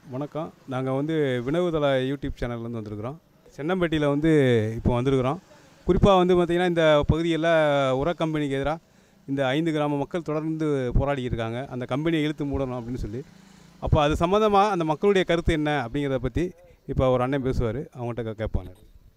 வணக்கம் நாங்கள் வந்து வினவுதள யூடியூப் சேனல்லேருந்து வந்திருக்கிறோம் சென்னம்பட்டியில் வந்து இப்போ வந்திருக்கிறோம் குறிப்பாக வந்து பார்த்திங்கன்னா இந்த பகுதியில் உர கம்பெனிக்கு எதிராக இந்த ஐந்து கிராம மக்கள் தொடர்ந்து போராடி இருக்காங்க அந்த கம்பெனியை இழுத்து மூடணும் அப்படின்னு சொல்லி அப்போ அது சம்மந்தமாக அந்த மக்களுடைய கருத்து என்ன அப்படிங்கிறத பற்றி இப்போ ஒரு அண்ணன் பேசுவார் அவங்கள்ட்ட கேட்பாங்க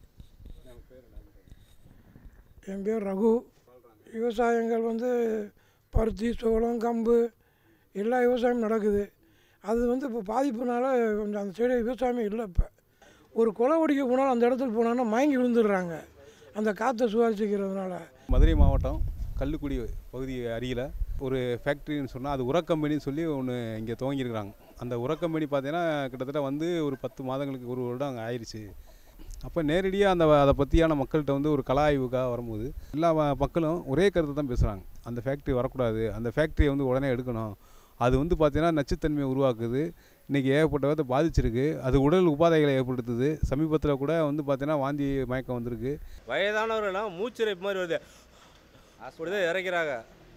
என் பேர் ரகு விவசாயங்கள் வந்து பருத்தி சோளம் கம்பு எல்லா விவசாயமும் நடக்குது அது வந்து இப்போ பாதிப்புனால கொஞ்சம் அந்த சைடு விவசாயமே இல்லை இப்போ ஒரு கொலை ஒடிக்க போனாலும் அந்த இடத்துக்கு போனாங்கன்னா மயங்கி விழுந்துடுறாங்க அந்த காற்றை சுவாசிக்கிறதுனால மதுரை மாவட்டம் கள்ளுக்குடி பகுதி அருகில் ஒரு ஃபேக்ட்ரின்னு சொன்னால் அது உர கம்பெனின்னு சொல்லி ஒன்று இங்கே துவங்கியிருக்கிறாங்க அந்த உர கம்பெனி பார்த்தீங்கன்னா கிட்டத்தட்ட வந்து ஒரு பத்து மாதங்களுக்கு ஒரு வருடம் அங்கே ஆயிடுச்சு அப்போ நேரடியாக அந்த அதை பற்றியான மக்கள்கிட்ட வந்து ஒரு கலா ஆய்வுக்காக வரும்போது எல்லா ம- மக்களும் ஒரே கருத்தை தான் பேசுகிறாங்க அந்த ஃபேக்ட்ரி வரக்கூடாது அந்த ஃபேக்ட்ரியை வந்து உடனே எடுக்கணும் அது வந்து பார்த்தீங்கன்னா நச்சுத்தன்மையை உருவாக்குது இன்றைக்கி ஏகப்பட்ட விதத்தை பாதிச்சிருக்கு அது உடல் உபாதைகளை ஏற்படுத்துது சமீபத்தில் கூட வந்து பார்த்தீங்கன்னா வாந்தி மயக்கம் வந்திருக்கு வயதானவர்கள்லாம் மூச்சிறைப்பு மாதிரி வருது அப்படிதான் இறக்கிறாங்க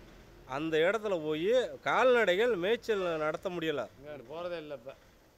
அந்த இடத்துல போய் கால்நடைகள் மேய்ச்சல் நடத்த முடியல போகிறதே இல்லை இப்போ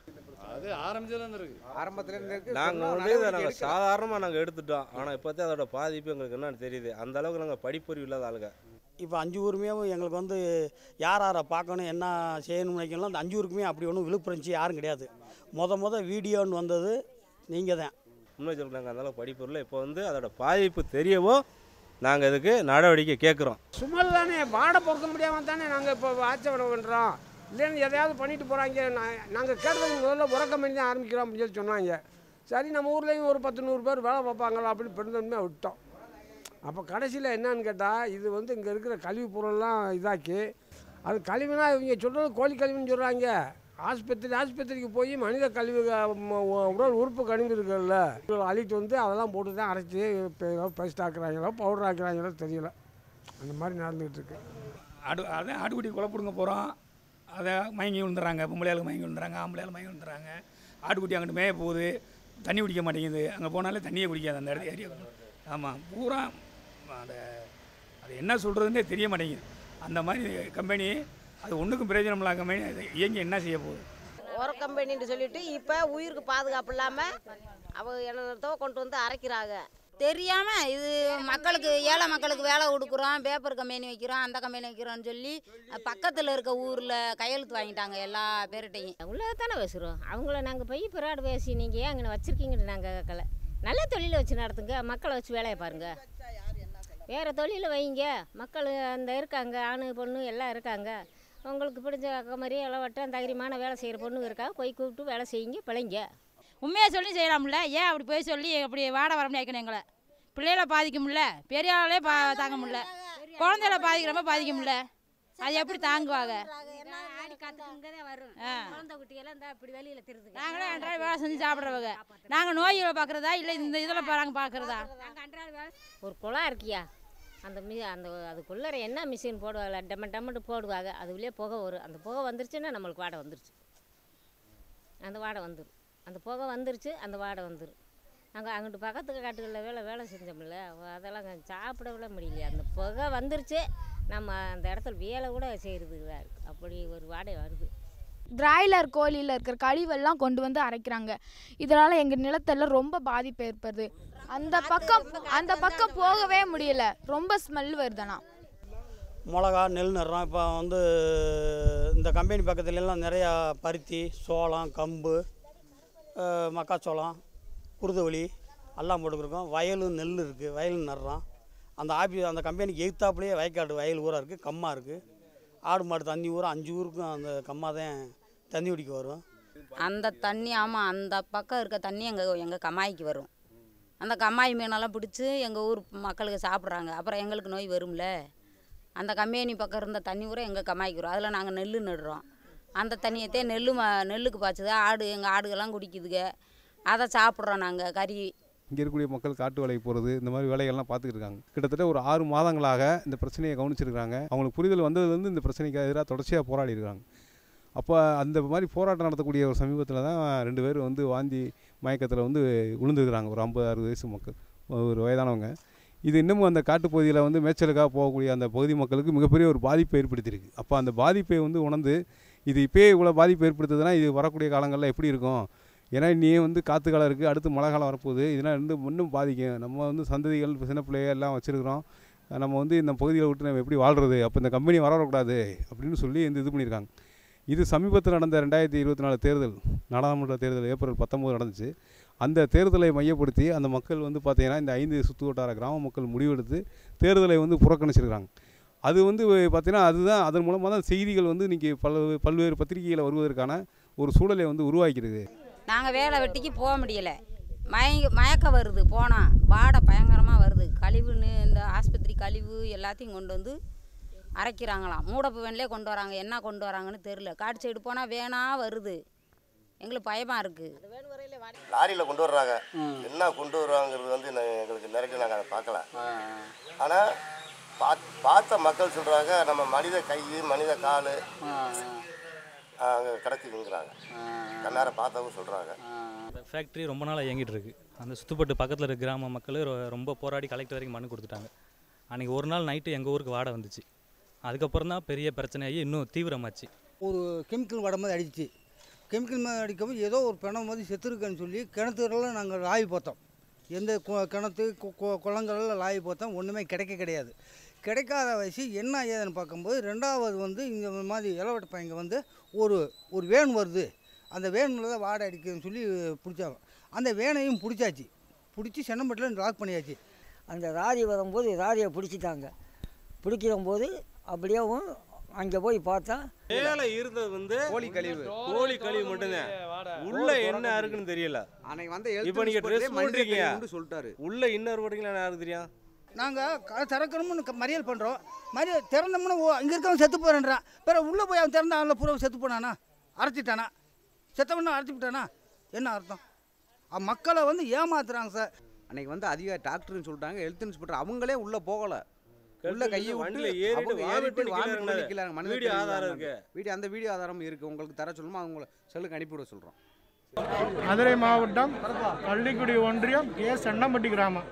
அது ஆரம்பிச்சதுலேருந்து இருக்கு ஆரம்பத்துலேருந்து இருக்கு நாங்கள் சொன்னா வந்து இதை நடவடிக்கை நாங்கள் எடுக்கல. சாதாரணமாக நாங்கள் எடுத்துட்டோம் ஆனால் இப்போதான் அதோட பாதிப்பு எங்களுக்கு என்னன்னு தெரியுது அந்த அளவுக்கு நாங்கள் படிப்பறிவு இல்லாத ஆளுங்க இப்போ அஞ்சு ஊருமே எங்களுக்கு வந்து யார் யாரை பார்க்கணும் என்ன செய்யணும்னு நினைக்கணும் அந்த அஞ்சு ஊருக்குமே அப்படி ஒன்றும் விழுப்புரஞ்சி யாரும் கிடையாது முத முத வீடியோன்னு வந்தது நீங்கள் தான் உண்மை சொல்கிறாங்க அந்த அளவுக்கு படிப்பு இல்லை இப்போ வந்து அதோட பாதிப்பு தெரியவோ நாங்கள் இதுக்கு நடவடிக்கை கேட்குறோம் சும்மா தானே வாடை பொறுக்க முடியாமல் தானே நாங்கள் இப்போ ஆட்சேபனை பண்ணுறோம் இல்லைன்னு எதையாவது பண்ணிட்டு போகிறாங்க நாங்கள் கேட்டதுக்கு முதல்ல உர கம்பெனி தான் ஆரம்பிக்கிறோம் அப்படின்னு சொல்லி சொன்னாங்க சரி நம்ம ஊர்லேயும் ஒரு பத்து நூறு பேர் வேலை பார்ப்பாங்களா அப்படின்னு பெருந்தன்மையாக விட்டோம் அப்போ கடைசியில் என்னன்னு கேட்டால் இது வந்து இங்கே இருக்கிற கழிவு பொருள்லாம் இதாக்கி அது கழிவுனா இவங்க சொல்கிறது கோழி கழிவுன்னு சொல்கிறாங்க ஆஸ்பத்திரி ஆஸ்பத்திரிக்கு போய் மனித கழிவு அஹ், ம- உ- உடல் உறுப்பு கழிவு இருக்குல்ல அழிட்டு வந்து அதெல்லாம் போட்டு தான் அரைச்சி இப்போ பேஸ்ட் ஆக்குறாங்களோ பவுடர் ஆக்குறாங்களோ தெரியல அந்த மாதிரி நடந்துகிட்டு இருக்கு ஆடு அதான் ஆட்டுக்குட்டி கொலை பிடுங்க போகிறோம் அதை மயங்கி விழுந்துறாங்க பொம்பளையாளுக்கு மயங்கி விழுந்துறாங்க ஆம்பளையாள் மயங்கி விழுந்துறாங்க ஆட்டுக்குட்டி அங்கிட்டு மேய போகுது தண்ணி குடிக்க மாட்டேங்குது அங்கே போனாலே தண்ணியே குடிக்காது அந்த இடத்து ஏரியா ஆமாம் பூரா அந்த அது என்ன சொல்கிறதுனே தெரிய மாட்டேங்குது அந்த மாதிரி கம்பெனி அது ஒன்றுக்கும் பிரயோஜனம் இல்லாத கம்பெனி அது இயங்கி என்ன செய்ய போகுது உர கம்பெனின்னு சொல்லிட்டு இப்போ உயிருக்கு பாதுகாப்பு இல்லாமல் அவ என்னத்தோ கொண்டு வந்து அரைக்கிறாங்க தெரியாம இது மக்களுக்கு ஏழை மக்களுக்கு வேலை கொடுக்குறோம் பேப்பர் கம்பெனி வைக்கிறோம் அந்த கம்பெனி வைக்கிறோம்னு சொல்லி பக்கத்தில் இருக்க ஊரில் கையெழுத்து வாங்கிட்டாங்க எல்லா பேர்கிட்டையும் உள்ளதை தானே பேசுகிறோம் அவங்கள நாங்கள் போய் பிறாடு பேசி நீங்கள் ஏன் அங்கே வச்சுருக்கீங்கன்னு நாங்கள் கேட்கல நல்ல தொழிலை வச்சு நடத்துங்க மக்களை வச்சு வேலையை பாருங்க வேறு தொழிலை வைங்க மக்கள் அந்த இருக்காங்க ஆணு பொண்ணு எல்லாம் இருக்காங்க உங்களுக்கு பிடிச்ச அக்கா மாதிரி இளவட்டம் தைரியமான வேலை செய்கிற பொண்ணு இருக்கா போய் கூப்பிட்டு வேலை செய்யுங்க பிழைங்க உண்மையை சொல்லி செய்யலாம்ல ஏன் அப்படி போய் சொல்லி அப்படி வாட வர முடியாது எங்களை பிள்ளைகளை பாதிக்க முடியல பெரிய ஆளே பா தாங்க முடியல குழந்தைகளை பாதிக்கிற மாதிரி பாதிக்க முடியல அது எப்படி தாங்குவாங்க ஆடி காத்துக்கு வரும் ஆ. குழந்தை குட்டியெல்லாம் இந்த இப்படி வெளியில் திருதுங்க நாங்களே அன்றாட வேலை செஞ்சு சாப்பிட்றவங்க நாங்கள் நோய்களை பார்க்குறதா இல்லை இந்த இதில் நாங்கள் பார்க்குறதா ஒரு குளம் இருக்கியா அந்த மி அந்த அதுக்குள்ளே என்ன மிஷின் போடுவாங்க டம்ம டம்மட்டு போடுவாங்க அது உள்ளே புகை வரும் அந்த புகை வந்துருச்சுன்னா நம்மளுக்கு வாடை வந்துருச்சு அந்த வாடை வந்துடும் அந்த புகை வந்துருச்சு அந்த வாடை வந்துடும் நாங்கள் அங்கிட்டு பக்கத்து காட்டுகளில் வேலை வேலை செஞ்சோம்ல அவ- அதெல்லாம் அங்க சாப்பிட விட முடியலையா அந்த புகை வந்துருச்சு நம்ம அந்த இடத்துல வேலை கூட செய்கிறதுக்கு தான் இருக்குது அப்படி ஒரு வாடை வருது பிராய்லர் கோழியில் இருக்கிற கழிவெல்லாம் கொண்டு வந்து அரைக்கிறாங்க இதனால் எங்கள் நிலத்தெல்லாம் ரொம்ப பாதிப்பு ஏற்படுது அந்த பக்கம் அந்த பக்கம் போகவே முடியல ரொம்ப ஸ்மெல் வருதுண்ணா மிளகா நெல் நடுறோம் இப்போ வந்து இந்த கம்பெனி பக்கத்துல எல்லாம் நிறையா பருத்தி சோளம் கம்பு அஹ், மக்காச்சோளம் குருதவழி எல்லாம் போட்டுக்கிருக்கோம் வயலும் நெல் இருக்குது வயலும் நடுறோம் அந்த ஆஃபீஸ் அந்த கம்பெனிக்கு எய்த்தாப்புலேயே வயக்காடு வயல் ஊராக இருக்குது கம்மா இருக்குது ஆடு மாடு தண்ணி ஊரா அஞ்சு ஊருக்கும் அந்த கம்மா தான் தண்ணி குடிக்க வரும் அந்த தண்ணி ஆமாம் அந்த பக்கம் இருக்க தண்ணி எங்கள் எங்கள் கம்மாய்க்கு வரும் அந்த கம்மாய் மீனெல்லாம் பிடிச்சி எங்கள் ஊர் மக்களுக்கு சாப்பிட்றாங்க அப்புறம் எங்களுக்கு நோய் வரும்ல அந்த கம்பெனி பக்கம் இருந்த தண்ணி கூட எங்கள் கம்மாய்க்கு வரும் அதில் நாங்கள் நெல் நடுறோம் அந்த தண்ணியத்தே நெல் ம நெல்லுக்கு பாய்ச்சுது ஆடு எங்கள் ஆடுகள்லாம் குடிக்குதுங்க அதை சாப்பிட்றோம் நாங்கள் கறி இங்கே இருக்கக்கூடிய மக்கள் காட்டு வேலைக்கு போகிறது இந்த மாதிரி வேலைகள்லாம் பார்த்துக்கிட்டு இருக்காங்க கிட்டத்தட்ட ஒரு ஆறு மாதங்களாக இந்த பிரச்சனையை கவனிச்சிருக்காங்க அவங்களுக்கு புரிதல் வந்ததுலேருந்து இந்த பிரச்சனைக்கு எதிராக தொடர்ச்சியாக போராடி இருக்காங்க அப்போ அந்த மாதிரி போராட்டம் நடத்தக்கூடிய ஒரு சமீபத்தில் தான் ரெண்டு பேர் வந்து வாந்தி மயக்கத்தில் வந்து விழுந்துருக்குறாங்க ஒரு ஐம்பது அறுபது வயசு மக்கள் ஒரு வயதானவங்க இது இன்னமும் அந்த காட்டுப்பகுதியில் வந்து மேய்ச்சலுக்காக போகக்கூடிய அந்த பகுதி மக்களுக்கு மிகப்பெரிய ஒரு பாதிப்பை ஏற்படுத்தியிருக்கு அப்போ அந்த பாதிப்பை வந்து உணர்ந்து இது இப்போயே இவ்வளோ பாதிப்பு ஏற்படுத்துதுன்னா இது வரக்கூடிய காலங்களில் எப்படி இருக்கும் ஏன்னா நீ வந்து காற்று காலம் இருக்குது அடுத்து மழை காலம் வரப்போகுது இதெல்லாம் இன்னும் இன்னும் பாதிக்கும் நம்ம வந்து சந்ததிகள் சின்ன பிள்ளைய எல்லாம் வச்சுருக்கிறோம் நம்ம வந்து இந்த பகுதியை விட்டு நம்ம எப்படி வாழ்கிறது அப்போ இந்த கம்பெனி வர வரக்கூடாது அப்படின்னு சொல்லி இந்த இது பண்ணியிருக்காங்க இது சமீபத்தில் நடந்த ரெண்டாயிரத்தி இருபத்தி நாலு தேர்தல் நாடாளுமன்ற தேர்தல் ஏப்ரல் பத்தொம்போது நடந்துச்சு அந்த தேர்தலை மையப்படுத்தி அந்த மக்கள் வந்து பார்த்திங்கன்னா இந்த ஐந்து சுற்று வட்டார கிராம மக்கள் முடிவெடுத்து தேர்தலை வந்து புறக்கணிச்சிருக்காங்க அது வந்து பார்த்திங்கன்னா அதுதான் அதன் மூலமாக தான் செய்திகள் வந்து இன்றைக்கி பல பல்வேறு பத்திரிகையில் வருவதற்கான ஒரு சூழலை வந்து உருவாக்கிறது நாங்கள் வேலை வெட்டிக்கு போக முடியலை மயங்க மயக்கம் வருது போனால் வாடை பயங்கரமாக வருது கழிவுன்னு இந்த ஆஸ்பத்திரி கழிவு எல்லாத்தையும் கொண்டு வந்து அரைக்கிறாங்களாம் மூடப்பு வேன்லேயே கொண்டு வராங்க என்ன கொண்டு வராங்கன்னு தெரில காட்டு சைடு போனால் வேணா வருது எங்களுக்கு பயமாக இருக்குது லாரியில் கொண்டு வர்றாங்க என்ன கொண்டு வருவாங்கிறது வந்து நான் எங்களுக்கு நிறைய நாங்கள் அதை பார்க்கல ஆனால் பாத் பார்த்த மக்கள் சொல்கிறாங்க நம்ம மனித கை மனித கால் அங்கே கிடக்குங்கிறாங்க கண்ணார பார்த்தவங்க சொல்கிறாங்க இந்த ஃபேக்ட்ரி ரொம்ப நாளாக இயங்கிட்டு இருக்கு அந்த சுத்துப்பட்டு பக்கத்தில் இருக்க கிராம மக்கள் ரொ- ரொம்ப போராடி கலெக்டர் வரைக்கும் மனு கொடுத்துட்டாங்க அன்றைக்கி ஒரு நாள் நைட்டு எங்கள் ஊருக்கு வாடை வந்துச்சு அதுக்கப்புறம் தான் பெரிய பிரச்சனையாகி இன்னும் தீவிரமாச்சு ஒரு கெமிக்கல் வட மாதிரி அடிச்சு கெமிக்கல் மாதிரி அடிக்கும்போது ஏதோ ஒரு பிணம் மாதிரி செத்துருக்குன்னு சொல்லி கிணத்துலலாம் நாங்கள் ஆய்வு பார்த்தோம் எந்த கு- கிணத்து கு- கு- குளங்கள்லாம் ஆய்வு பார்த்தோம் ஒன்றுமே கிடைக்க கிடையாது கிடைக்காத வயசு என்ன ஏதுன்னு பார்க்கும்போது ரெண்டாவது வந்து இந்த மாதிரி இளவட்ட பையங்க வந்து ஒரு ஒரு வேன் வருது அந்த வேனில் தான் வாடை அடிக்குதுன்னு சொல்லி பிடிச்சாங்க அந்த வேனையும் பிடிச்சாச்சு பிடிச்சி சென்னம்பட்டில் லாக் பண்ணியாச்சு அந்த ராரி வரும்போது ராரியை பிடிச்சிட்டாங்க பிடிக்கிற போது அப்படியேவும் அங்கே போய் பார்த்தா மேலே இருந்தது வந்து கோழி கழிவு. கோழி கழிவு மட்டும்தான் உள்ள என்ன இருக்குன்னு தெரியல அன்னைக்கு வந்த இப்போ நீங்க ட்ரெஸ் மனித போட்டிருக்கீங்க கழிவுன்னு சொல்லிட்டாரு உள்ள இன்னர் போட்டீங்களா யாருக்கு தெரியும் நாங்கள் க திறக்கணும்னு க- மறியல் பண்ணுறோம் மறியல் திறந்தோம்னா ஓ இங்கே இருக்கவன் செத்து போகிறேன்றான் பிறகு உள்ளே போய் அவன் திறந்த ஆளில் பூரா செத்து போனானா அரைச்சிட்டானா செத்தவனா அரைச்சி விட்டானா என்ன அர்த்தம் அ- மக்களை வந்து ஏமாத்துறாங்க சார் அன்னைக்கு வந்து அதிக டாக்டர்னு சொல்லிட்டாங்க ஹெல்த் இன்ஸ்பெக்டர் அவங்களே உள்ள போகல உள்ள கழுத்துல கையை வண்டியில விட்டு ஏறிட்டு அவங்க vomit ஏறிட்டு பண்ணி கீழ vomit பண்ணி இறங்குனாரு. கீழ இறங்கு- மனித வீடியோ கழிவு ஆதாரம் இல்லாம. இருக்கு. வீடியோ அந்த வீடியோ ஆதாரம் இருக்கு உங்களுக்கு தர சொல்லுமா அவங்கள செல்லுக்கு அனுப்பிவிட சொல்றோம் மதுரை மாவட்டம் பள்ளிக்குடி ஒன்றியம் கே சென்னம்பட்டி கிராமம்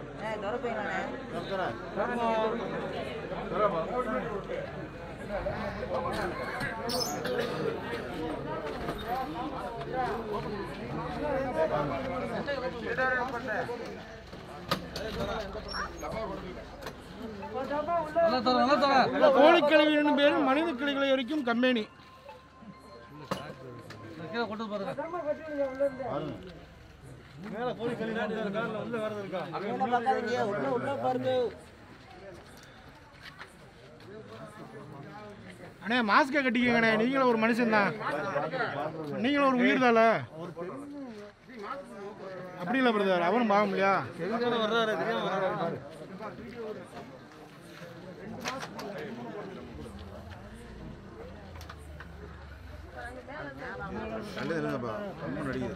கோழிக்கழிவு பேர் மனித கிளிகளை வரைக்கும் கம்பெனி அண்ணே மாஸ்கை கட்டிக்கங்கண்ணே நீங்களும் ஒரு மனுஷன் தான் நீங்களும் ஒரு உயிர் தால அப்படி இல்லை பிரதர் அவரும் பார்க்க முடியா நல்லது இருங்கப்பா ரொம்ப நடிக்குது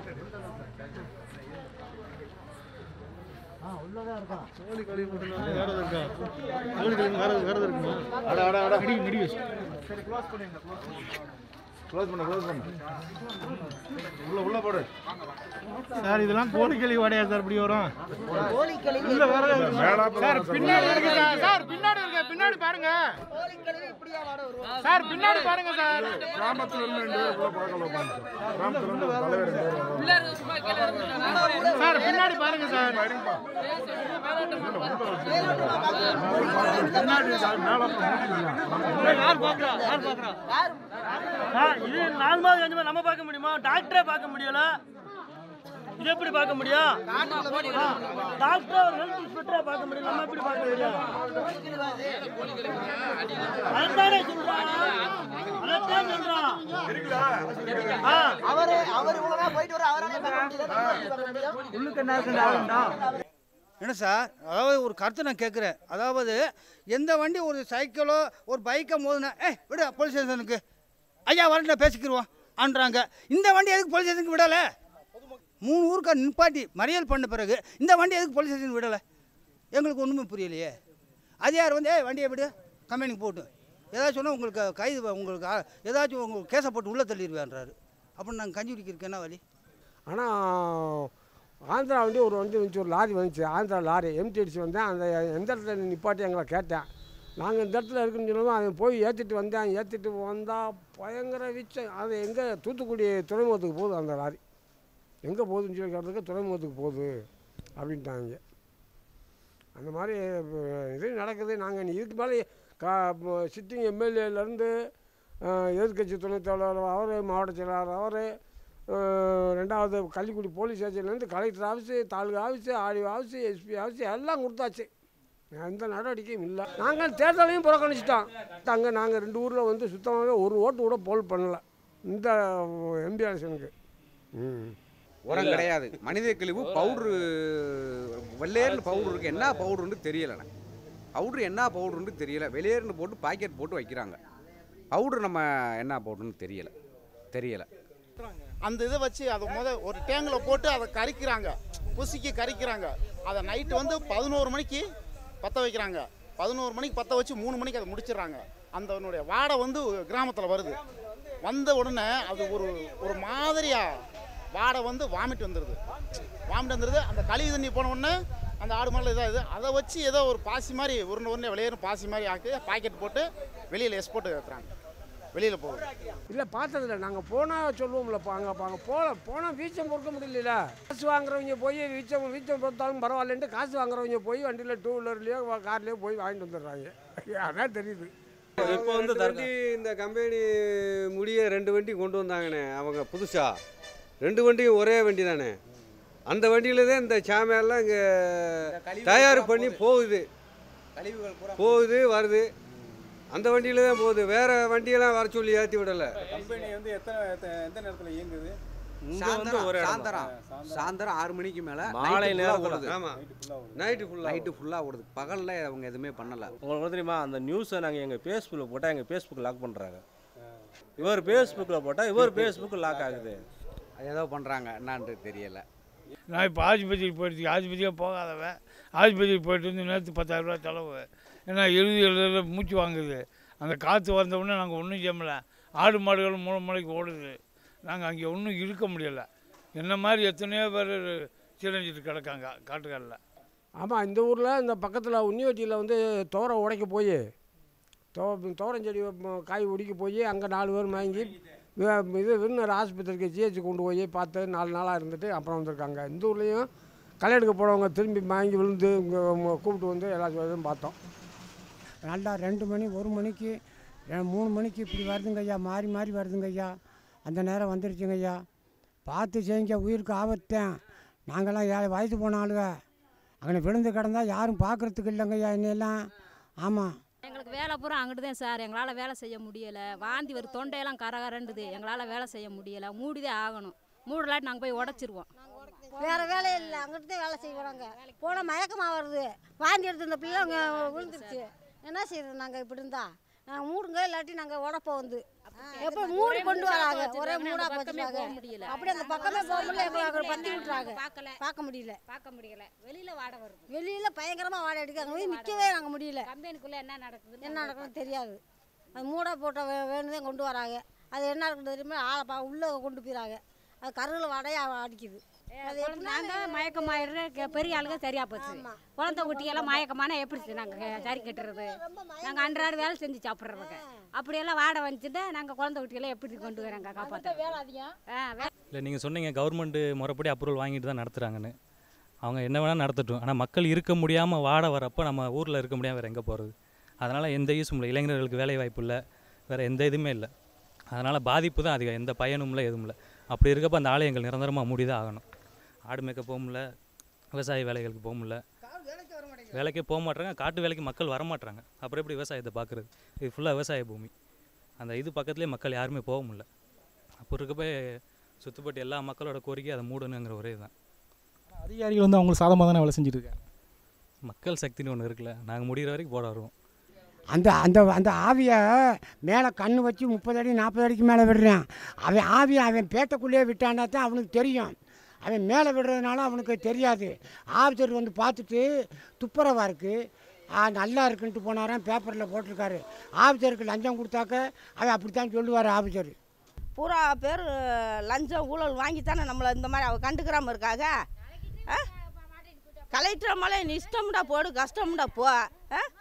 கோழி கழுவி போட்டுருந்தா வேற எதுவும் இருக்கா கோழி கழுவி வேற வேற எதுவும் இருக்குமா அட அட அட மிடி மிடி வச்சு சரி க்ளோஸ் பண்ணிடுங்க க்ளோஸ் பண்ண க்ளோஸ் பண்ண உள்ள உள்ள போடு சார் இதெல்லாம் கோழி கழுவி வாடையா சார் இப்படி வரும் கோழி கழிவு இல்ல வேற எதுவும் இருக்குமா? மேலாப்புல சார் வர பின்னாடி சொல்லுங்க. இருக்கு சார் சார் பின்னாடி இருக்கு பின்னாடி பாருங்க சார் பின்னாடி பாருங்க சார் கிராமத்துல இருந்து ரெண்டு பேர் உள்ள பார்க்கல உட்காந்து கிராமத்துல இருந்து ஒரு தலைவர் ரெண்டு பேர் சார் பின்னாடி பாருங்க சார் பின்னாடி சார் மேலாப்புல யார் பாக்குறா யார் பாக்குறா இது நாலு மாதம் அஞ்சு மாதம் நம்ம பார்க்க முடியுமா டாக்டரே பார்க்க முடியல இது எப்படி பார்க்க முடியும் டாக்டர் ஒரு ஹெல்த் இன்ஸ்பெக்டரே பார்க்க முடியும் நம்ம எப்படி பார்க்க முடியும் அதைத்தானே சொல்றான் அதைத்தான் சொல்றான் ஆ. அவரு அவர் இவ்வளோ போயிட்டு வர அவரால் உள்ளுக்கு என்ன இருக்குன்னு என்ன சார் அதாவது ஒரு கருத்தை நான் கேட்குறேன் அதாவது எந்த வண்டி ஒரு சைக்கிளோ ஒரு பைக்கை மோதுனா ஏ விடு போலீஸ் ஸ்டேஷனுக்கு ஐயா வரல பேசிக்கிருவோம் ஆன்றாங்க இந்த வண்டி எதுக்கு போலீஸ் ஸ்டேஷனுக்கு விடலை மூணு ஊருக்கு நிப்பாட்டி மறியல் பண்ண பிறகு இந்த வண்டி எதுக்கு போலீஸ் ஸ்டேஷன் விடலை எங்களுக்கு ஒன்றுமே புரியலையே அது யார் வந்து ஏய் வண்டியை விடு கம்பெனிக்கு போட்டு ஏதாச்சும் சொன்னால் உங்களுக்கு கைது ப- உங்களுக்கு ஆ- ஏதாச்சும் உங்களுக்கு கேஸை போட்டு உள்ளே தள்ளிடுவேன்றாரு அப்போ நாங்கள் கஞ்சி குடிக்கிறதுக்கு என்ன வழி ஆனால் ஆந்திரா வண்டி ஒரு வண்டி வந்துச்சு ஒரு லாரி வந்துச்சு ஆந்திரா லாரி எம்டிடிசி வந்தேன் அந்த எந்த இடத்துல நிப்பாட்டி எங்களை கேட்டேன் நாங்கள் இந்த இடத்துல இருக்குன்னு சொல்லவும் அவன் போய் ஏற்றிட்டு வந்தேன் ஏற்றிட்டு வந்தால் பயங்கர வீச்சம் அது எங்கே தூத்துக்குடி துறைமுகத்துக்கு போகுது அந்த லாரி எங்கே போகுதுன்னு சொல்லி கேட்டதுக்கு துறைமுகத்துக்கு போகுது அப்படின்ட்டாங்க அந்த மாதிரி அஹ், இது நடக்குது நாங்கள் இதுக்கு மேலே கா சிட்டிங் எம்எல்ஏலேருந்து எதிர்கட்சி துணைத் தலைவர் அவர் மாவட்ட செயலாளர் அவர் ரெண்டாவது கள்ளிக்குடி போலீஸ் ஸ்டேஷன்லேருந்து collector office taluka office audio office SP office எல்லாம் கொடுத்தாச்சு எந்த நடவடிக்கையும் இல்லை நாங்கள் தேர்தலையும் புறக்கணிச்சிட்டோம் அங்கே நாங்கள் ரெண்டு ஊரில் வந்து சுத்தமாகவே ஒரு ஓட்டு கூட போல் பண்ணலை இந்த எம்பி எலெக்ஷனுக்கு ம் உரம் கிடையாது மனித கழிவு பவுட்ரு வெள்ளையர்னு பவுடர் இருக்கு என்ன பவுடர்னு தெரியலண்ணே பவுட்ரு என்ன பவுடர்னு தெரியல வெளியேறுன்னு போட்டு பாக்கெட் போட்டு வைக்கிறாங்க பவுட்ரு நம்ம என்ன பவுடர்னு தெரியல தெரியல அந்த இதை வச்சு அதை முத ஒரு டேங்கில் போட்டு அதை கறிக்கிறாங்க புசிக்கு கறிக்கிறாங்க அதை நைட்டு வந்து பதினோரு மணிக்கு பற்ற வைக்கிறாங்க பதினோரு மணிக்கு பற்ற வச்சு மூணு மணிக்கு அதை முடிச்சிடுறாங்க அந்த வாடை வந்து கிராமத்தில் வருது வந்த உடனே அது ஒரு ஒரு மாதிரியா வாடை வந்து வாமிட் வந்துடுது வாமிட் வந்துடுது அந்த கழிவு தண்ணி போன உடனே அந்த ஆடு மாடல் இதாகுது அதை வச்சு ஏதோ ஒரு பாசி மாதிரி உருண்டை உருண்டை வெளியேறும் பாசி மாதிரி ஆக்கி பாக்கெட் போட்டு வெளியில் எக்ஸ்போர்ட் ஏற்றுறாங்க வெளியில் போகுது இல்லை பார்த்ததில்ல நாங்கள் போனால் சொல்லுவோம்லப்பா அங்கே அங்கே போல போனால் வீச்சம் பொறுக்க முடியல காசு வாங்குறவங்க போய் வீச்சம் வீச்சம் பொறுத்தாலும் பரவாயில்லன்ட்டு காசு வாங்குறவங்க போய் வண்டியில் டூ வீலர்லேயோ கார்லேயோ போய் வாங்கிட்டு வந்துடுறாங்க அதான் தெரியுது இப்போ வந்து வண்டி இந்த கம்பெனி முடிய ரெண்டு வண்டி கொண்டு வந்தாங்கண்ணே அவங்க புதுசா ரெண்டு வண்டியும் ஒரே வண்டி தானே அந்த வண்டியில தான் இந்த சாமியெல்லாம் இங்கே தயார் பண்ணி போகுது கழிவுகள் பூரா போகுது வருது அந்த வண்டியில தான் போகுது வேற வண்டியெல்லாம் வர சொல்லி ஏற்றி விடலை கம்பெனி வந்து எத்தனை எத்த- எந்த நேரத்தில் இயங்குது இங்க வந்து ஒரு இடம் சாயந்தரம் சாயந்தரம் ஆறு மணிக்கு மேலே மாலை நேரத்துல. ஓடுது ஆமா நைட்டு ஃபுல்லாக நைட்டு ஃபுல்லாக ஓடுது பகலில் அவங்க எதுவுமே பண்ணலை உங்களுக்கு வந்து தெரியுமா அந்த நியூஸை நாங்கள் எங்கள் ஃபேஸ்புக்கில் போட்டால் எங்கள் ஃபேஸ்புக் லாக் பண்ணுறாங்க இவர் ஃபேஸ்புக்கில் போட்டால் இவர் ஃபேஸ்புக் லாக் ஆகுது ஏதோ பண்ணுறாங்க என்னான்ட்டு தெரியல நான் இப்போ ஆஸ்பத்திரிக்கு போயிட்டு ஆஸ்பத்திரியாக போகாதவன் ஆஸ்பத்திரிக்கு போயிட்டு வந்து நேற்று பத்தாயிரரூபா செலவு ஏன்னா எழுதி எழுத மூச்சு வாங்குது அந்த காற்று வந்தவுடனே நாங்கள் ஒன்றும் செய்யல ஆடு மாடுகள் மூணு மணிக்கு ஓடுது நாங்கள் அங்கே ஒன்றும் இருக்க முடியலை என்ன மாதிரி எத்தனையோ பேர் சீரஞ்சிட்டு கிடக்காங்க காட்டுக்காரில் ஆமாம் இந்த ஊரில் இந்த பக்கத்தில் உன்னிவட்டியில் வந்து தோரை உடைக்க போய் தோ தோரஞ்செடி ம- காய் உடிக்க போய் அங்கே நாலு பேர் வாங்கி இது விருந்தர் ஆஸ்பத்திரிக்கு ஜிஹெச் கொண்டு போய் பார்த்து நாலு நாளாக இருந்துட்டு அப்புறம் வந்திருக்காங்க இந்த ஊர்லேயும் களை எடுக்க போனவங்க திரும்பி வாங்கி விழுந்து இங்கே கூப்பிட்டு வந்து எல்லா இதுவும் பார்த்தோம் நல்லா ரெண்டு மணி ஒரு மணிக்கு ரெ- மூணு மணிக்கு இப்படி வருதுங்க ஐயா மாறி மாறி வருதுங்க ஐயா அந்த நேரம் வந்துருச்சுங்க ஐயா பார்த்து செய்யுங்க உயிருக்கு ஆபத்தேன் நாங்களாம் ஏழு வயசு போன ஆளுங்க அங்கே விழுந்து கிடந்தா யாரும் பார்க்குறதுக்கு இல்லைங்க ஐயா என்னையெல்லாம் ஆமாம் எங்களுக்கு வேலை பூரா அங்கிட்டு தான் சார் எங்களால் வேலை செய்ய முடியலை வாந்தி வரும் தொண்டையெல்லாம் கரகரண்டுது எங்களால் வேலை செய்ய முடியலை மூடிதே ஆகணும் மூடலாட்டி நாங்கள் போய் உடச்சிருவோம் வேற வேலை இல்லை அங்கிட்டு தான் வேலை செய்வாங்க போன மயக்கமாக வருது வாந்தி எடுத்து இந்த பிள்ளை அங்கே விழுந்துருச்சு என்ன செய்யறது நாங்கள் இப்படி இருந்தா நாங்கள் மூடுங்க இல்லாட்டி நாங்கள் உடப்போம் வந்து எப்போ மூடி கொண்டு வராங்க ஒரே மூடா போச்சுருக்காங்க அப்படி அந்த பக்கமே போக முடியல எங்களை அங்கே பத்தி விட்டுறாங்க பார்க்கல பார்க்க முடியல பார்க்க முடியல வெளியில வாடை வருது வெளியில் பயங்கரமாக வாடகை அடிக்காங்க போய் நிற்கவே நாங்கள் முடியல கம்பெனிக்குள்ள என்ன நடக்குது என்ன நடக்குதுன்னு தெரியாது அது மூடா போட்ட வே வேணுதே கொண்டு வராங்க அது என்ன இருக்குது தெரியுமா ஆளை பா உள்ளே கொண்டு போயிறாங்க அது கருவில் வாடையே அடிக்குது அது எப்படின்னா நாங்கள் மயக்கமாயிடுற கெ- பெரிய ஆளுங்க சரியா போச்சு குழந்தை குட்டியெல்லாம் மயக்கமான எப்படி நாங்கள் சரி கட்டுறது நாங்கள் அன்றாட வேலை செஞ்சு சாப்பிட்றவங்க அப்படியெல்லாம் வாடை வந்துச்சுட்டா நாங்கள் குழந்தை குட்டியெல்லாம் எப்படி கொண்டு வராங்க காப்பாற்ற வேலை அதிகம் ஆ வே- இல்லை நீங்கள் சொன்னீங்க கவர்மெண்ட்டு முறைப்படி அப்ரூவல் வாங்கிட்டு தான் நடத்துகிறாங்கன்னு அவங்க என்ன வேணால் நடத்தட்டும் ஆனால் மக்கள் இருக்க முடியாமல் வாட வரப்போ நம்ம ஊரில் இருக்க முடியாமல் வேறு எங்கே போகிறது அதனால் எந்த யூஸும் இல்லை இளைஞர்களுக்கு வேலை வாய்ப்பு இல்லை வேறு எந்த இதுவுமே இல்லை அதனால் பாதிப்பு தான் அதிகம் எந்த பயனும் இல்லை எதுவும் இல்லை அப்படி இருக்கப்போ அந்த ஆலயங்கள் நிரந்தரமாக மூடி தான் ஆகணும் ஆடு மேய்க்க போக முடியல விவசாய வேலைகளுக்கு போக முடியல வேலைக்கே போக மாட்றாங்க காட்டு வேலைக்கு மக்கள் வர மாட்றாங்க அப்புறம் எப்படி விவசாயத்தை பார்க்குறது இது ஃபுல்லாக விவசாய பூமி அந்த இது பக்கத்துலேயே மக்கள் யாருமே போக முடியல அப்போ இருக்கப்போ சுற்றுப்பட்டு எல்லா மக்களோட கோரிக்கை அதை மூடணுங்கிற ஒரே இதுதான் அதிகாரிகள் வந்து அவங்களுக்கு சாதமாக தானே வேலை செஞ்சுட்டு இருக்காங்க மக்கள் சக்தின்னு ஒன்று இருக்குல்ல நாங்கள் முடிகிற வரைக்கும் போட வருவோம் அந்த அந்த அந்த ஆவியை மேலே கண்ணு வச்சு முப்பது அடி நாற்பது அடிக்கு மேலே விடுறான் அவன் ஆவியை அவன் பேட்டைக்குள்ளேயே விட்டான்னா தான் அவனுக்கு தெரியும் அவன் மேலே விடுறதுனால அவனுக்கு தெரியாது ஆஃபீஸர் வந்து பார்த்துட்டு துப்புரவா இருக்குது ஆ, நல்லா இருக்குன்ட்டு போனாராம் பேப்பரில் போட்டிருக்காரு ஆஃபீஸருக்கு லஞ்சம் கொடுத்தாக்க அவன் அப்படித்தான் சொல்லுவார் ஆஃபீஸர் பூரா பேர் லஞ்சம் ஊழல் வாங்கித்தானே நம்மளை இந்த மாதிரி அவ கண்டுக்கிறாம இருக்காங்க ஆ? கலெக்டர் மேலே நீ இஷ்டம்டா போடு கஷ்டம்டா போ ஆ?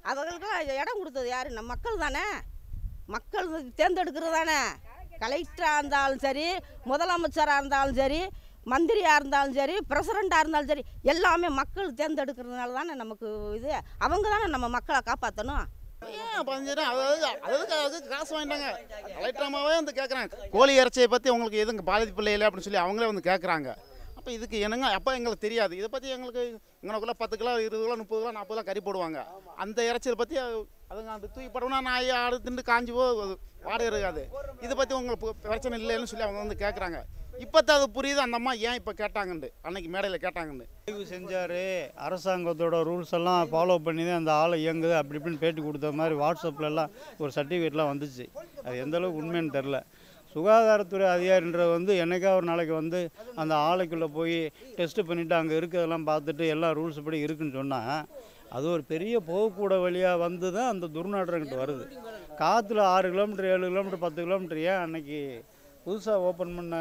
அவங்களுக்கெல்லாம் இடம் கொடுத்தது யாரு நம்ம மக்கள் தானே மக்கள் தேர்ந்தெடுக்கிறது தானே கலெக்டராக இருந்தாலும் சரி முதலமைச்சராக இருந்தாலும் சரி மந்திரியாக இருந்தாலும் சரி பிரசிடண்ட்டாக இருந்தாலும் சரி எல்லாமே மக்கள் தேர்ந்தெடுக்கிறதுனால தானே நமக்கு இது அவங்க தானே நம்ம மக்களை காப்பாற்றணும் ஏன் பதினஞ்சு அதாவது அதாவது அதுக்கு காசு வாங்கிட்டாங்க கலெக்டராமாவே வந்து கேட்குறாங்க கோழி இறைச்சியை பற்றி உங்களுக்கு எதுங்க பாதிப்பு இல்லை அப்படின்னு சொல்லி அவங்களே வந்து கேட்குறாங்க அப்போ இதுக்கு என்னங்க அப்போ எங்களுக்கு தெரியாது இதை பற்றி எங்களுக்கு எங்களுக்குள்ள பத்து கிலோ இருபது கிலோ முப்பது கிலோ நாற்பது கிலோ கறி போடுவாங்க அந்த இறைச்சியை பற்றி அதுங்க அந்த தூக்கி போட்டோம்னா நாய் ஆடு திண்டு காஞ்சி போ அது வாடகை இருக்காது இதை பற்றி உங்களுக்கு பு- பிரச்சனை இல்லைன்னு சொல்லி அவங்க வந்து கேட்குறாங்க இப்போ தான் அது புரியுது அந்த அம்மா ஏன் இப்போ கேட்டாங்கன்னு அன்னைக்கு மேடையில் கேட்டாங்கன்னு ஆய்வு செஞ்சார் அரசாங்கத்தோட ரூல்ஸ் எல்லாம் ஃபாலோ பண்ணி தான் அந்த ஆளை இயங்குது அப்படி இப்படின்னு பேட்டி கொடுத்த மாதிரி வாட்ஸ்அப்லலாம் ஒரு சர்டிஃபிகேட்லாம் வந்துச்சு அது எந்த அளவுக்கு உண்மைன்னு தெரில சுகாதாரத்துறை அதிகாரின்ற வந்து என்னைக்கா ஒரு நாளைக்கு வந்து அந்த ஆலைக்குள்ளே போய் டெஸ்ட்டு பண்ணிவிட்டு அங்கே இருக்கிறதெல்லாம் பார்த்துட்டு எல்லா ரூல்ஸ் படி இருக்குன்னு சொன்னால் அது ஒரு பெரிய போகக்கூட வழியாக வந்து தான் அந்த துர்நாற்றங்கிட்ட வருது காற்றுல ஆறு கிலோமீட்டர் ஏழு கிலோமீட்டர் பத்து கிலோமீட்டர் ஏன் அன்னைக்கு புதுசாக ஓப்பன் பண்ண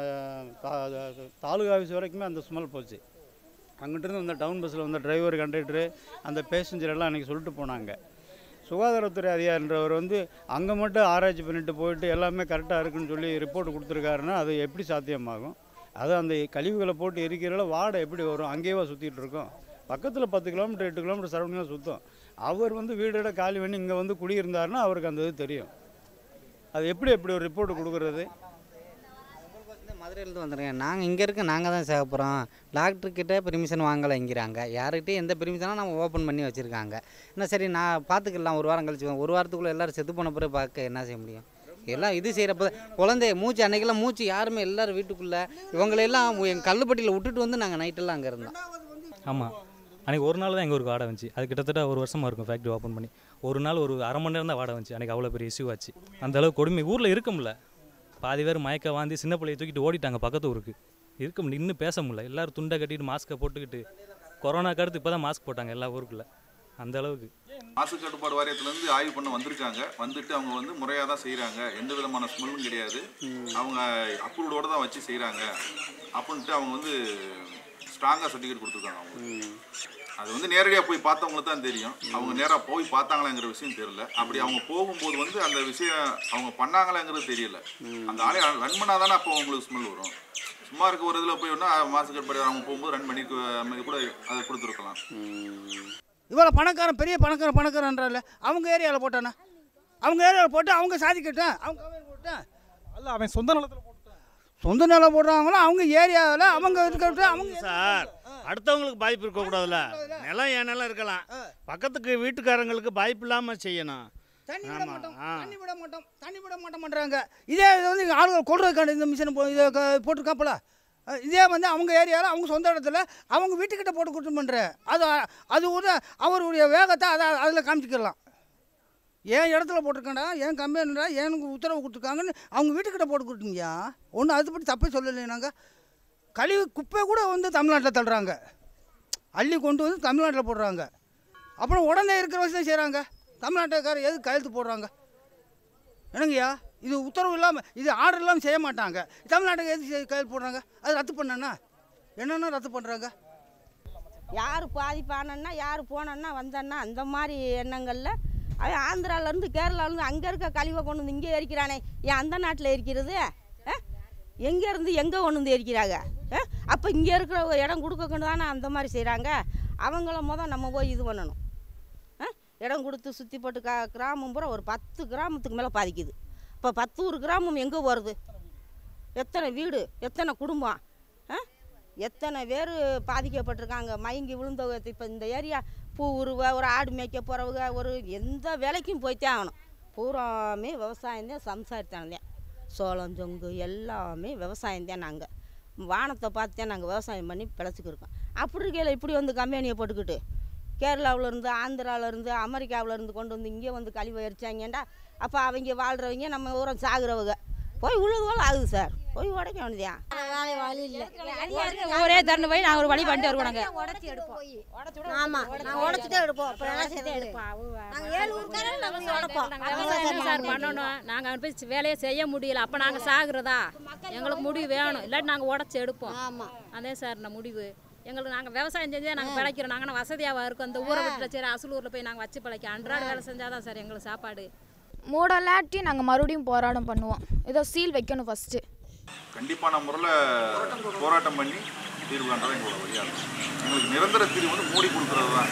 தா- தாலுகா ஆஃபீஸ் வரைக்குமே அந்த ஸ்மெல் போச்சு அங்கிட்டிருந்து அந்த டவுன் பஸ்ஸில் வந்த டிரைவர் கண்டக்டரு அந்த பேசஞ்சர் எல்லாம் அன்றைக்கி சொல்லிட்டு போனாங்க சுகாதாரத்துறை அதிகாரின்றவர் வந்து அங்கே மட்டும் ஆராய்ச்சி பண்ணிட்டு போயிட்டு எல்லாமே கரெக்டாக இருக்குன்னு சொல்லி ரிப்போர்ட் கொடுத்துருக்காருன்னா அது எப்படி சாத்தியமாகும் அது அந்த கழிவுகளை போட்டு எரிக்கிறதுல வாடை எப்படி வரும் அங்கேயேவா சுற்றிட்டு இருக்கோம் பக்கத்தில் பத்து கிலோமீட்டர் எட்டு கிலோமீட்டர் சரௌண்டிங்காக சுத்தம் அவர் வந்து வீடோட காலி பண்ணி இங்கே வந்து குடியிருந்தாருன்னா அவருக்கு அந்த இது தெரியும் அது எப்படி எப்படி ஒரு ரிப்போர்ட் கொடுக்குறது மதுரையிலேருந்து வந்துருக்கேன் நாங்கள் இங்கே இருக்க நாங்கள் தான் சேக போகிறோம் டாக்டர்கிட்ட பெர்மிஷன் வாங்கலை இங்கிறாங்க யார்கிட்டயும் எந்த பெர்மிஷனும் நம்ம ஓப்பன் பண்ணி வச்சுருக்காங்க என்ன சரி நான் பார்த்துக்கலாம் ஒரு வாரம் கழிச்சு ஒரு வாரத்துக்குள்ளே எல்லோரும் செத்து போன பிறகு பார்க்க என்ன செய்ய முடியும் எல்லாம் இது செய்கிறப்ப குழந்தை மூச்சு அன்னைக்கெல்லாம் மூச்சு யாருமே எல்லாரும் வீட்டுக்குள்ளே இவங்களெல்லாம் எங்கள் கல்லுப்பட்டியில் விட்டுட்டு வந்து நாங்கள் நைட்டெல்லாம் அங்கே இருந்தோம் ஆமாம் அன்றைக்கி ஒரு நாள் தான் எங்கள் ஊருக்கு வாடகை வந்துச்சு அது கிட்டத்தட்ட ஒரு வருஷமாக இருக்கும் ஃபேக்ட்ரி ஓப்பன் பண்ணி ஒரு நாள் ஒரு அரை மணி நேரம் தான் வாடகை வந்துச்சு அன்றைக்கி அவ்வளோ பெரிய இஷ்யூ ஆச்சு அந்த அளவுக்கு கொடுமை ஊரில் இருக்க முடியல பாதி பேர் மயக்க வாந்தி சின்ன பிள்ளைய தூக்கிட்டு ஓடிட்டாங்க பக்கத்து ஊருக்கு இருக்க முடியல இன்னும் பேச முடியல எல்லாரும் துண்டை கட்டிட்டு மாஸ்க்கை போட்டுக்கிட்டு கொரோனாக்கு அடுத்து இப்போ தான் மாஸ்க் போட்டாங்க எல்லா ஊருக்குள்ள அந்த அளவுக்கு மாசு கட்டுப்பாடு வாரியத்துலேருந்து ஆய்வு பண்ண வந்திருக்காங்க வந்துட்டு அவங்க வந்து முறையாக தான் செய்கிறாங்க எந்த விதமான ஸ்மெல்லும் கிடையாது அவங்க அப்ரூவ்டோட தான் வச்சு செய்கிறாங்க அப்படின்ட்டு அவங்க வந்து ஸ்ட்ராங்காக சர்டிஃபிகேட் கொடுத்துருக்காங்க அவங்க அது வந்து நேரடியாக போய் பார்த்தவங்களுக்கு தான் தெரியும் அவங்க நேராக போய் பார்த்தாங்களாங்கிற விஷயம் தெரியல அப்படி அவங்க போகும்போது வந்து அந்த விஷயம் அவங்க பண்ணாங்களாங்கிறது தெரியல அந்த ஆலையை ரன் பண்ணால் தானே அப்போ உங்களுக்கு ஸ்மெல் வரும் சும்மா இருக்க ஒரு இதில் போய் ஒன்றா மாசு கட்டுப்பாடு அவங்க போகும்போது ரன் பண்ணி கு- கூட அதை கொடுத்துருக்கலாம் இவ்வளோ பணக்காரன் பெரிய பணக்காரன் பணக்காரன்றால அவங்க ஏரியாவில் போட்டானா அவங்க ஏரியாவில் போட்டு அவங்க சாதிக்கட்டும் அவங்க கம்பெனி போட்டேன் அல்ல அவன் சொந்த நிலத்தில் சொந்த நிலம் போடுறாங்களோ அவங்க ஏரியாவில் அவங்க இருக்கட்டும் அவங்க சார் அடுத்தவங்களுக்கு பாதிப்பு இருக்கக்கூடாதுல்ல நிலம் என் நிலம் இருக்கலாம் பக்கத்துக்கு வீட்டுக்காரங்களுக்கு பாதிப்பு இல்லாமல் செய்யணும் தண்ணி விட ஆமா, மாட்டோம் ஆ. தண்ணி விட மாட்டோம் தண்ணி விட மாட்டோம் பண்ணுறாங்க இதே இது வந்து இங்க ஆளுகள் கொள்றதுக்கான இந்த மிஷின் போ இதை க- போட்டிருக்காப்புல அஹ் இதே வந்து அவங்க ஏரியாவில் அவங்க சொந்த இடத்துல அவங்க வீட்டுக்கிட்ட போட்டு கொடுத்து பண்ணுற அது அது ஒரு அவருடைய வேகத்தை அதை அதில் காமிச்சிக்கலாம் ஏன் இடத்துல போட்டிருக்கேன்டா ஏன் கம்பெனிடா எனக்கு உத்தரவு கொடுத்துருக்காங்கன்னு அவங்க வீட்டுக்கிட்ட போட்டு கொடுத்துங்கய்யா ஒன்றும் அது பற்றி தப்பே சொல்லலை நாங்கள் கழிவு குப்பை கூட வந்து தமிழ்நாட்டில் தள்ளுறாங்க அள்ளி கொண்டு வந்து தமிழ்நாட்டில் போடுறாங்க அப்புறம் உடனே இருக்கிற வச்சு தான் செய்கிறாங்க தமிழ்நாட்டுக்காரர் எதுக்கு கையெழுத்து போடுறாங்க என்னங்கய்யா இது உத்தரவு இல்லாமல் இது ஆர்டர் இல்லாமல் செய்ய மாட்டாங்க தமிழ்நாட்டுக்கு எதுக்கு செய்- கையெழுத்து போடுறாங்க அது ரத்து பண்ணனா என்னென்ன ரத்து பண்ணுறாங்க யார் பாதிப்பானன்னா யார் போனன்னா வந்தன்னா அந்த மாதிரி எண்ணங்களில் அவன் ஆந்திராவிலேருந்து கேரளாவிலேருந்து அங்கே இருக்க கழிவை கொண்டு வந்து இங்கே எரிக்கிறானே ஏன் அந்த நாட்டில் எரிக்கிறது எங்கேருந்து எங்கே கொண்டு வந்து எரிக்கிறாங்க அப்போ இங்கே இருக்கிற ஒரு இடம் கொடுக்க கொண்டு தானே அந்த மாதிரி செய்கிறாங்க அவங்கள மொதல் நம்ம போய் இது பண்ணணும் ஆ? இடம் கொடுத்து சுற்றி போட்டு கா கிராமம் பூரா ஒரு பத்து கிராமத்துக்கு மேலே பாதிக்குது இப்போ பத்து ஒரு கிராமம் எங்கே போகிறது எத்தனை வீடு எத்தனை குடும்பம் ஆ? எத்தனை பேர் பாதிக்கப்பட்டிருக்காங்க மயங்கி விழுந்தவங்க இப்போ இந்த ஏரியா பூ உருவ ஒரு ஆடு மேய்க்க போகிறவங்க ஒரு எந்த வேலைக்கும் போய்த்தே ஆகணும் பூராமே விவசாயம் தான் சம்சாரித்தானே சோளம் சொங்கு எல்லாமே விவசாயம் தான் நாங்கள் வானத்தை பார்த்து தான் நாங்கள் விவசாயம் பண்ணி பிழைச்சிக்கிருக்கோம் அப்படி இருக்கையில் இப்படி வந்து கம்பெனியை போட்டுக்கிட்டு கேரளாவுல இருந்து ஆந்திராவுல இருந்து அமெரிக்காவுல இருந்து கொண்டு வந்து இங்கே வந்து கழிவு எரிச்சாங்கண்டா அப்போ அவங்க வாழ்கிறவங்க நம்ம ஊரம் சாகுறவங்க போய் உழுதுவோல் ஆகுது சார் போய் உடைக்க வேண்டியதான் வேலை வழி இல்லை ஊரே திறந்து போய் நாங்கள் ஒரு வழி பண்ணிட்டு வருவோம் நாங்கள் உடச்சி எடுப்போம் ஆமா நாங்க உடச்சிட்டே எடுப்போம் அப்புறம் என்ன செய்யறது நாங்க ஏழு ஊருக்காரங்க நாங்க உடைப்போம் விவசாயம் என்ன சார் பண்ணணும் நாங்கள் அங்கே போய் வேலையை செய்ய முடியல அப்போ நாங்கள் சாகுறதா எங்களுக்கு முடிவு வேணும் இல்லாட்டி நாங்கள் உடச்சி எடுப்போம் ஆமாம் அதே சார் இந்த முடிவு எங்களுக்கு நாங்கள் விவசாயம் செஞ்சே நாங்கள் பிழைக்கிறோம் நாங்கள் வசதியாக இருக்கும் அந்த ஊரை விட்டு சரி அசலூரில் போய் நாங்கள் வச்சு பிழைக்க அன்றாட வேலை செஞ்சால் தான் சார் எங்களுக்கு சாப்பாடு மூடலாட்டி நாங்கள் மறுபடியும் போராட்டம் பண்ணுவோம் ஏதோ சீல் வைக்கணும் ஃபஸ்ட்டு கண்டிப்பான முறையில் போராட்டம் பண்ணி தீர்வு காண்றது எங்களோட வழியாக இருக்கும் எங்களுக்கு நிரந்தர தீர்வு வந்து மூடி கொடுக்கறது தான்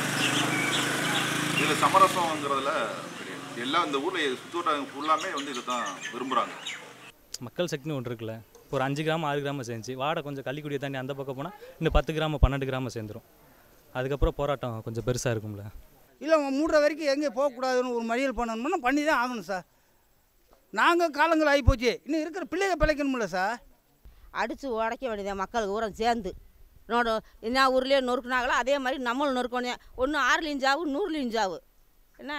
இதில் சமரசங்கிறதுல கிடையாது எல்லாம் இந்த ஊரில் சுற்றுவட்டாங்க ஃபுல்லாமே வந்து இதை தான் விரும்புகிறாங்க மக்கள் சக்தின்னு ஒன்று இருக்குல்ல இப்போ ஒரு அஞ்சு கிராமம் ஆறு கிராமம் சேர்ந்துச்சு வாடை கொஞ்சம் கள்ளிக்குடியை தாண்டி அந்த பக்கம் போனால் இன்னும் பத்து கிராமம் பன்னெண்டு கிராமம் சேர்ந்துரும் அதுக்கப்புறம் போராட்டம் கொஞ்சம் பெருசாக இருக்கும்ல இல்லை மூடுற வரைக்கும் எங்கே போகக்கூடாதுன்னு ஒரு மறியல் பண்ணணும்னா பண்ணி தான் ஆகணும் சார் நாங்கள் காலங்கள் ஆகிப்போச்சு இன்னும் இருக்கிற பிள்ளைங்க பிழைக்கணும்ல சார் அடித்து உடைக்க வேண்டியது மக்களுக்கு ஊரம் சேர்ந்து நோட என்ன ஊர்லேயே நொறுக்குனாங்களோ அதே மாதிரி நம்மளும் நொறுக்கணும் ஒன்று ஆறுலையும் ஜாவு நூறுலையும் ஜாவு என்ன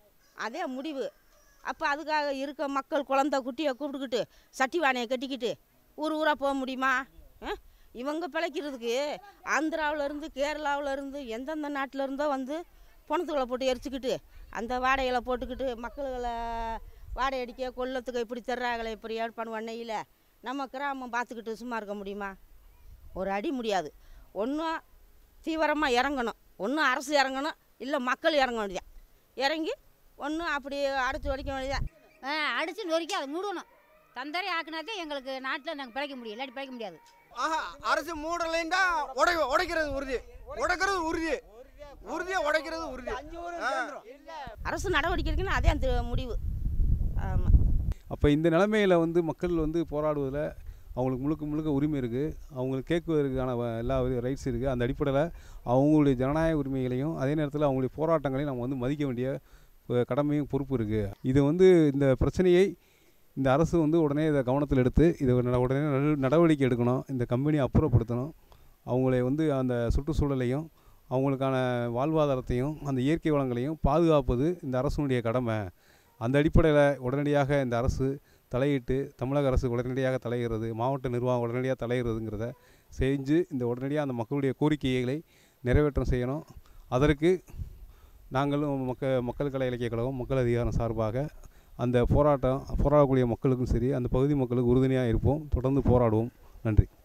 அதே முடிவு அப்போ அதுக்காக இருக்க மக்கள் குழந்த குட்டியை கூப்பிட்டுக்கிட்டு சட்டி வானையை கட்டிக்கிட்டு ஊர் ஊராக போக முடியுமா ஆ? இவங்க பிழைக்கிறதுக்கு ஆந்திராவிலேருந்து கேரளாவிலேருந்து எந்தெந்த நாட்டில் இருந்தோ வந்து பணத்துக்களை போட்டு எரிச்சுக்கிட்டு அந்த வாடகைகளை போட்டுக்கிட்டு மக்கள்களை வாடகை அடிக்க கொல்லத்துக்கு இப்படி தர்றாங்களே இப்படி ஏற்பாடு பண்ணையில் நம்ம கிராமம் பார்த்துக்கிட்டு சும்மா இருக்க முடியுமா ஒரு அடி முடியாது ஒன்றும் தீவிரமாக இறங்கணும் ஒன்றும் அரசு இறங்கணும் இல்லை மக்கள் இறங்க வேண்டியதான் இறங்கி ஒன்றும் அப்படி அடைச்சி உடைக்க வேண்டியதான் அடிச்சு நொறுக்கி அதை மூடணும் தந்தரை ஆக்குனாதே எங்களுக்கு நாட்டில் நாங்கள் பிழைக்க முடியும் இல்லாட்டி பிழைக்க முடியாது ஆஹா அரசு மூடலைண்டா உடை உடைக்கிறது உறுதி உடைக்கிறது உறுதி உறுதியை உடைக்கிறது உறுதி ஆ. அரசு நடவடிக்கை இருக்குன்னு அதே அந்த முடிவு ஆமாம் அப்போ இந்த நிலைமையில் வந்து மக்கள் வந்து போராடுவதில் அவங்களுக்கு முழுக்க முழுக்க உரிமை இருக்குது அவங்களுக்கு கேட்குவதற்கான வ- எல்லா ரைட்ஸ் இருக்குது அந்த அடிப்படையில் அவங்களுடைய ஜனநாயக உரிமைகளையும் அதே நேரத்தில் அவங்களுடைய போராட்டங்களையும் நம்ம வந்து மதிக்க வேண்டிய அஹ், கடமையும் பொறுப்பு இருக்குது இது வந்து இந்த பிரச்சனையை இந்த அரசு வந்து உடனே இதை கவனத்தில் எடுத்து இதை நட- உடனே நட- நடவடிக்கை எடுக்கணும் இந்த கம்பெனியை அப்புறப்படுத்தணும் அவங்களை வந்து அந்த சுற்றுச்சூழலையும் அவங்களுக்கான வாழ்வாதாரத்தையும் அந்த இயற்கை வளங்களையும் பாதுகாப்பது இந்த அரசுடைய கடமை அந்த அடிப்படையில் உடனடியாக இந்த அரசு தலையிட்டு தமிழக அரசு உடனடியாக தலையிடுறது மாவட்ட நிர்வாகம் உடனடியாக தலையிடுறதுங்கிறத செஞ்சு இந்த உடனடியாக அந்த மக்களுடைய கோரிக்கைகளை நிறைவேற்றம் செய்யணும் அதற்கு நாங்களும் மக்க மக்கள் கலை இலக்கிய கழகம் மக்கள் அதிகாரம் சார்பாக அந்த போராட்டம் போராடக்கூடிய மக்களுக்கும் சரி அந்த பகுதி மக்களுக்கு உறுதுணையாக இருப்போம் தொடர்ந்து போராடுவோம் நன்றி